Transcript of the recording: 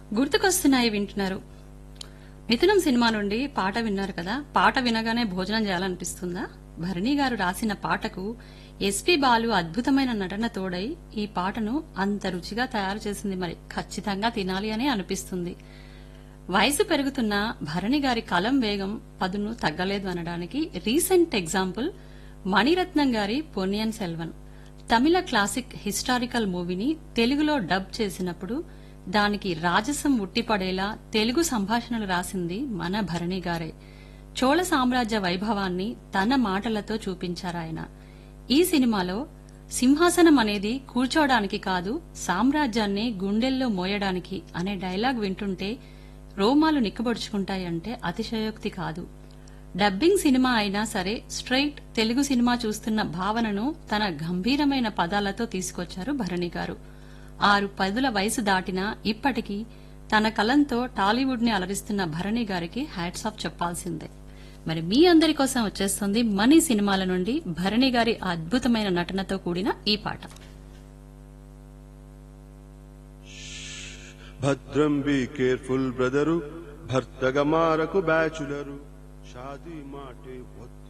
గుర్తుకొస్తున్నాయి వింటున్నారు మిథునం సినిమా నుండి పాట విన్నారు కదా పాట వినగానే భోజనం చేయాలనిపిస్తుందా భరణి గారు రాసిన పాటకు ఎస్పి బాలు అద్భుతమైన నటన తోడై ఈ పాటను అంత రుచిగా తయారు చేసింది మరి ఖచ్చితంగా తినాలి అనే అనిపిస్తుంది వయసు పెరుగుతున్న భరణి గారి కలం వేగం పదును తగ్గలేదు అనడానికి రీసెంట్ ఎగ్జాంపుల్ మణిరత్నం గారి పొన్నియన్ సెల్వన్ తమిళ క్లాసిక్ హిస్టారికల్ మూవీని తెలుగులో డబ్ చేసినప్పుడు దానికి రాజసం ఉట్టిపడేలా తెలుగు సంభాషణలు రాసింది మన భరణి గారే చోళ సామ్రాజ్య వైభవాన్ని తన మాటలతో చూపించారాయన ఈ సినిమాలో సింహాసనం అనేది కూర్చోవడానికి కాదు సామ్రాజ్యాన్ని గుండెల్లో మోయడానికి అనే డైలాగ్ వింటుంటే రోమాలు నిక్కబొడుచుకుంటాయంటే అతిశయోక్తి కాదు డబ్బింగ్ సినిమా అయినా సరే స్ట్రైట్ తెలుగు సినిమా చూస్తున్న భావనను తన గంభీరమైన పదాలతో తీసుకొచ్చారు భరణి గారు ఆరు పదుల వయసు దాటినా ఇప్పటికీ తన కలంతో టాలీవుడ్ ని అలరిస్తున్న భరణి గారికి హ్యాట్స్ ఆఫ్ చెప్పాల్సిందే మరి మీ అందరి కోసం వచ్చేస్తుంది మనీ సినిమాల నుండి భరణి గారి అద్భుతమైన నటనతో కూడిన ఈ పాట భద్రం బి కేర్ఫుల్ బ్రదరు భర్తగ మారకు బ్యాచులరు షాదీ మాటే వద్దు